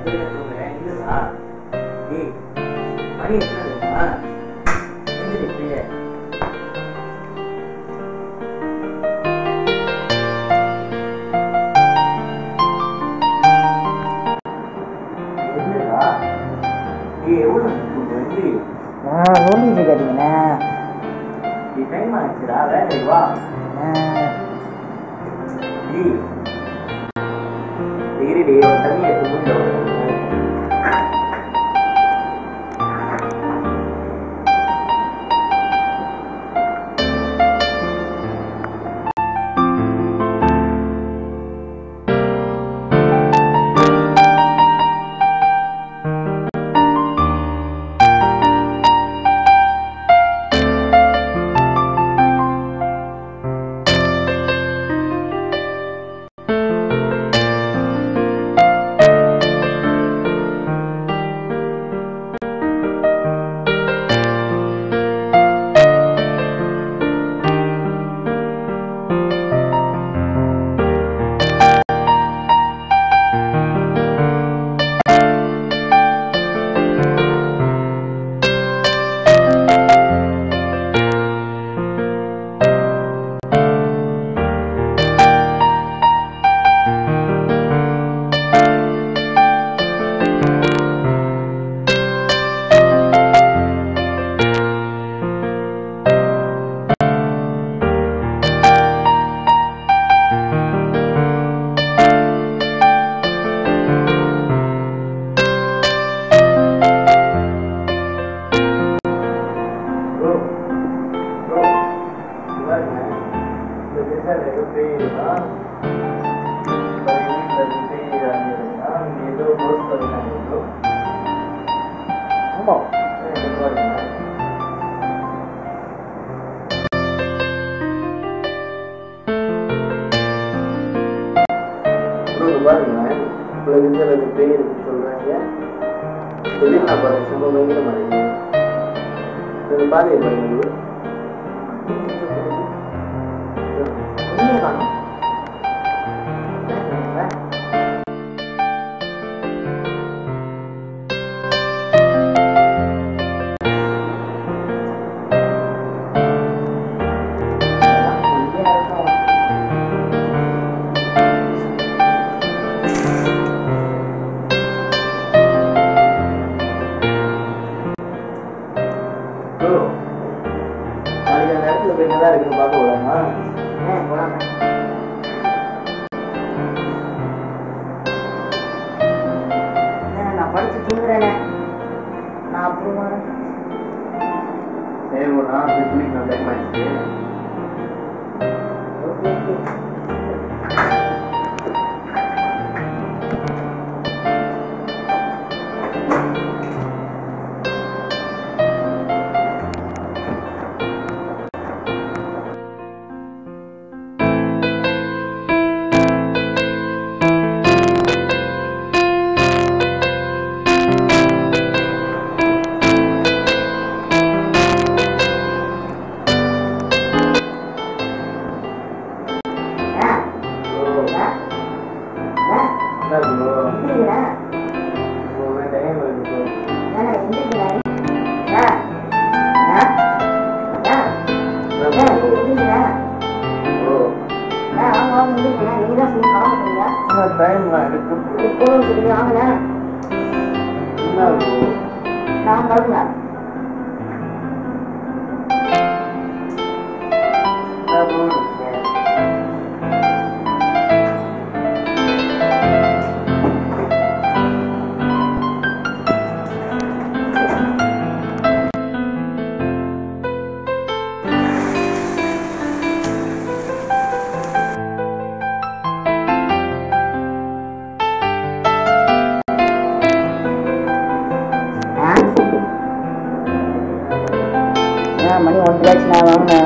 தூங்க தூங்குறேன் இல்லையா ஏய் மணி எத்தனை தெரியுமா எந்திரி இப்படியே என்னடா ஏய் எவ்வளோ தூங்க எந்திரி சொல்லிட்டு இருக்காதீங்கண்ணே நீ டைம் ஆச்சுடா வேலைக்கு வா ஏய் டிகிரி ஒரு தண்ணி எடுத்து முடியும் ப்ரோ ப்ரோ பாருங்க இந்த திசையில் ஏதோ பேய் இருக்கா வீட்டில் பேய் இறங்கிருக்கா இங்கே ஏதோ க்ளோஸ் பண்ணிட்டாங்க ப்ரோ ஆமாம் பாருங்க ப்ரோ பாருங்க இவ்வளோ திசையில் பேய் இருக்குன்னு சொல்கிறாங்க திடீர்னு நான் பாருங்க சும்மா பயங்கரமாக இருக்கு இந்த பாதையை பாருங்க bro. ஒன்றுமே காணும் ப்ரோ நாளைக்கு அந்த இடத்துல போய் என்னதான் இருக்குன்னு பார்க்க விடாமா போலாம் நான் படிச்சு தூங்குறேனே நான் அப்புறம் வரேன் சரி ஒரு நாள் போய் குளிக்கணும் டைம் ஆயிடுச்சு ஓகே ஓகே ஆ ப்ரோ ஆ ஆ என்ன ப்ரோ எந்திரிக்கிறா ப்ரோ டைம் இருக்கு ப்ரோ ஏன்னா எந்திரிக்கிறா ஆ ஆ ஆ என்ன ஆ ப்ரோ எந்திரிக்கிறா ப்ரோ ஆ வாங்க வாங்க எந்திரிக்கிறா நீங்கள் தான் சொல்லி காண சொல்லுங்க டைம்லாம் இருக்கு ப்ரோ போகணும் சொல்லி வாங்கண்ணா என்ன ப்ரோ நான் படுங்க என்ன ப்ரோ ஆ ஆ மணி ஒன்றரை ஆச்சுண்ணா வாங்கண்ணா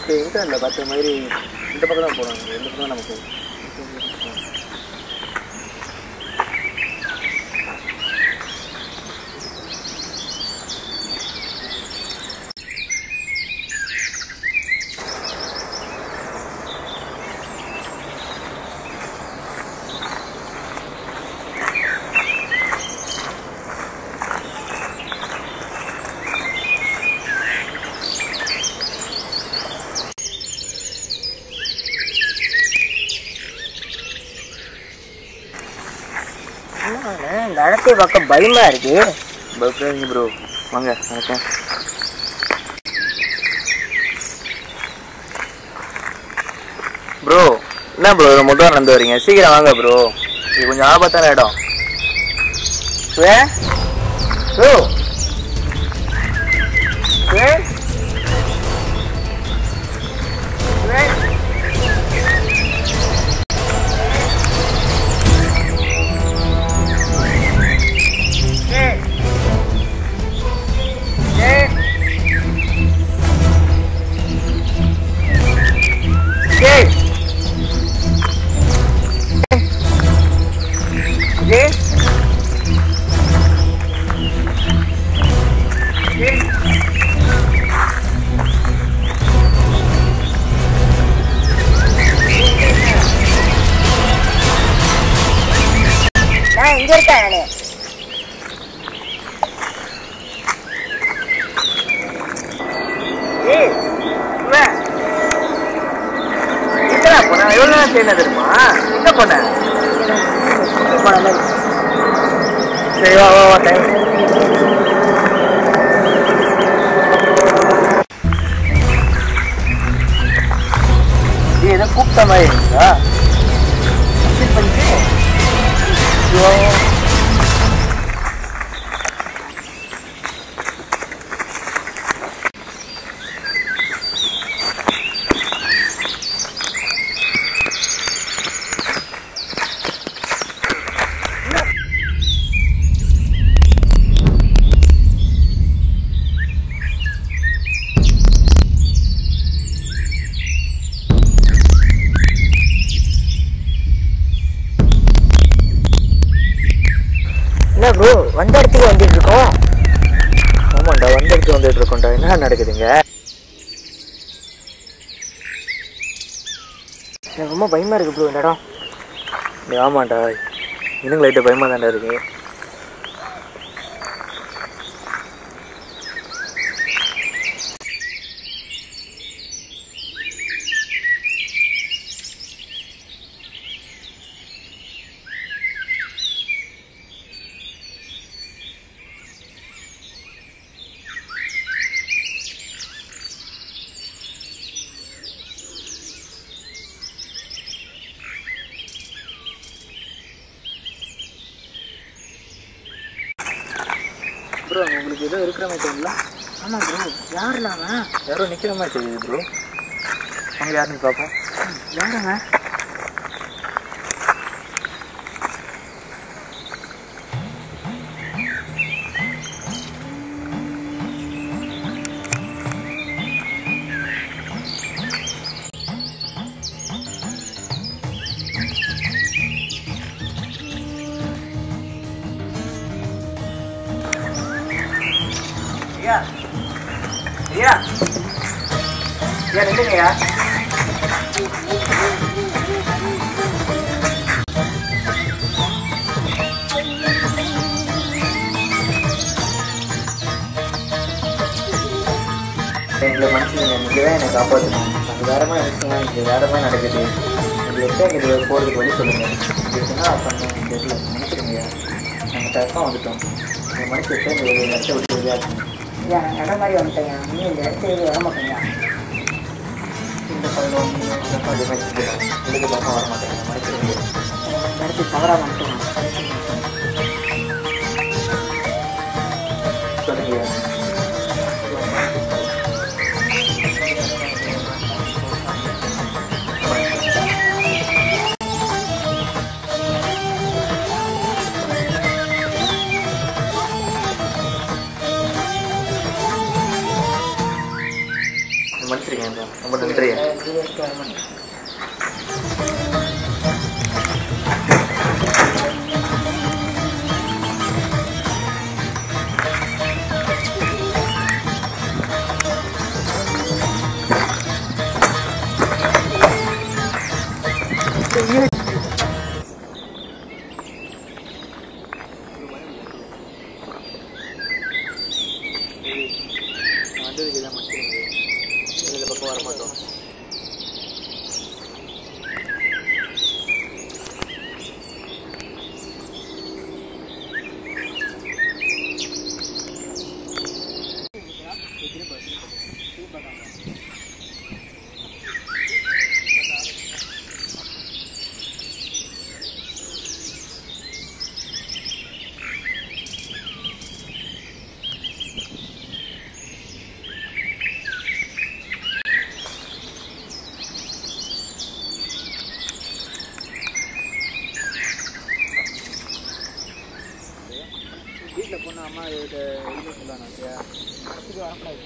நேற்று இன்டர்நெட்டில் பார்த்த மாதிரி இந்த பக்கம் தான் போகிறாங்க இந்த பக்கம் தான் நமக்கு இந்த இடத்தை பார்க்க பயமா இருக்கு பயப்படாதீங்க ப்ரோ வாங்க வணக்கம் ப்ரோ என்ன ப்ரோ முதல் நடந்து வரீங்க சீக்கிரம் வாங்க ப்ரோ இது கொஞ்சம் ஆபத்தான இடம் வே ப்ரோ வே வே Hey! Hey! நான் இங்க இருக்கேன் நானு ஏய், இவன். எங்கடா போன? எவ்வளவு நேரம் தேடின தெரியுமா? எங்க போன? போன மாதிரி சரி, வா, வா, வா, time. ஏய், ஏதோ கூப்பிட்ட மாதிரி இருக்குதா? Feel பண்ணிட்டு. ஐயோ. என்ன ப்ரோ வந்த இடத்துக்கு வந்துட்டு இருக்கோம் ஆமாண்டா வந்துட்டு வந்துட்டு இருக்கோம்டா என்ன நடக்குதுங்க எனக்கு ரொம்ப பயமா இருக்கு ப்ரோ இந்த இடம் டேய், ஆமாண்டா இன்னும் லைட்டாக பயமாக தான்டா இருக்கு ப்ரோ உங்களுக்கு ஏதோ இருக்கிற மாதிரி தெரியல ஆமா ப்ரோ யாருல அவன் யாரோ நிற்கிற மாதிரி தெரியுது ப்ரோ அவங்க யாருன்னு பார்ப்போம் யாருங்க ஐயா ஐயா ஐயா நில்லுங்கய்யா எங்களை மனுஷங்க நீங்கள் தான் என்னை காப்பாற்றணும் அது வேற மாதிரி நினைச்சுங்க இங்கே வேற மாதிரி நடக்குது இது எப்போ எங்களுக்கு போகிறதுக்கு வழி சொல்லுங்கள் இதுக்கு என்ன பண்ணணும் தெரியல மன்னிச்சிருங்கய்யா நாங்கள் தப்பாக வந்துட்டோம் இந்த மனுஷன் எப்போ எங்களை இடத்த விட்டு வெளியாக்கணும் ஐயா நான் இடம் மாதிரி வந்துட்டேன் நீ இந்த இடத்துக்கு வர மாட்டேங்க இந்த பதினொன்று இந்த பதினஞ்சு செஞ்சுக்கலாம் இதுக்கு பக்கம் வர மாட்டேங்க மன்னிச்சிருங்க இந்த இடத்துக்கு தவறாக வந்துட்டேன் சொல்லுங்க மன்னிச்சிருக்கேன் ரொம்ப நன்றி ஜிஎஸ்டி வர மாட்டேன் வந்ததுக்கு தான் மன்னிச்சிருங்க இந்த பக்கம் வர மாட்டோம் வீட்டில் போனால் அம்மா இது இது சொல்லுவாங்க சரியா இது வரக்கூடாது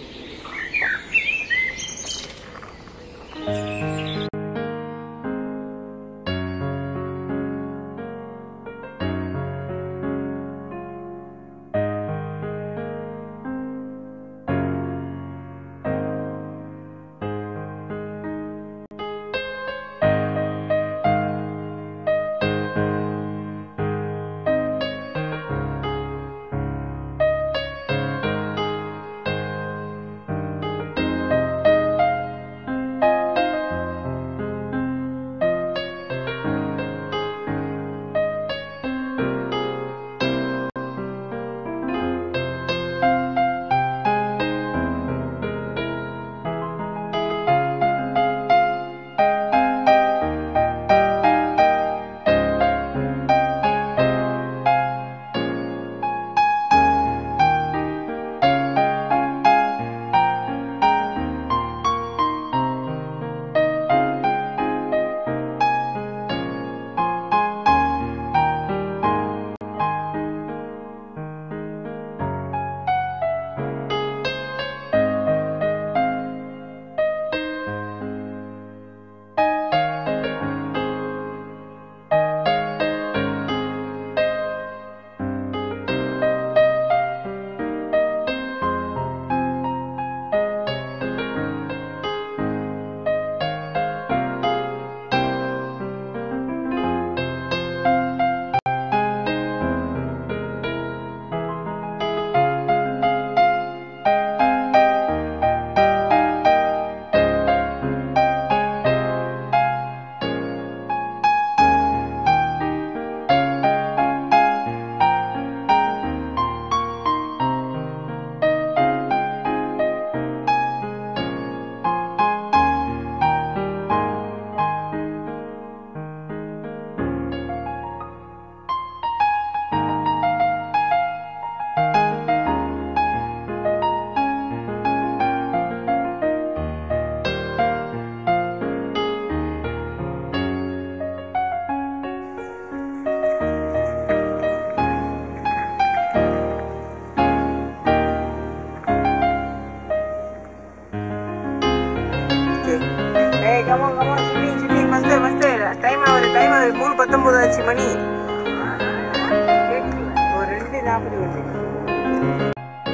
ஏய் come on come on shooting shooting master master time ஆகுது டைம் ஆகுது மூணு பத்தொம்பது ஆச்சு மணி ஒரு ரெண்டு நாற்பது வருது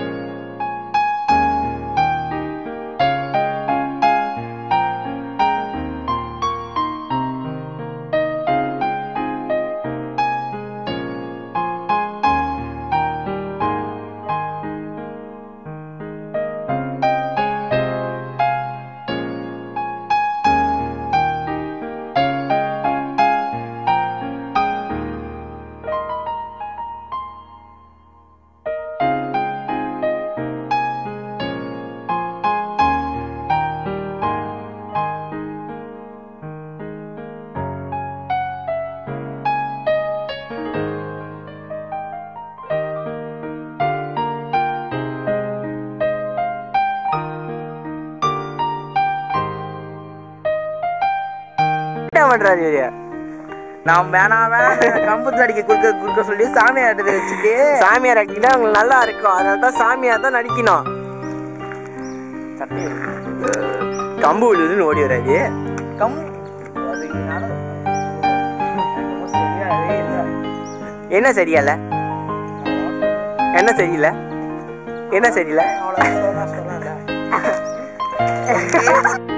பண்றாரு இவரு நான் வேணாம் வேணாம் கம்பு அடிக்க குறுக்க குறுக்க சொல்லி சாமியார் வச்சுட்டு சாமியார் அடிக்கிட்டா உங்களுக்கு நல்லா இருக்கும் அதனால தான் சாமியார் தான் நடிக்கணும் சட்டை கம்பு விழுதுன்னு ஓடி வராது கம் அது நட- என்னமோ சரியாவே இல்லை என்ன சரியில்ல என்ன சரியில்லை என்ன சரியில்லை அவ்வளோ சொல்லலாம் சொல்லலாம்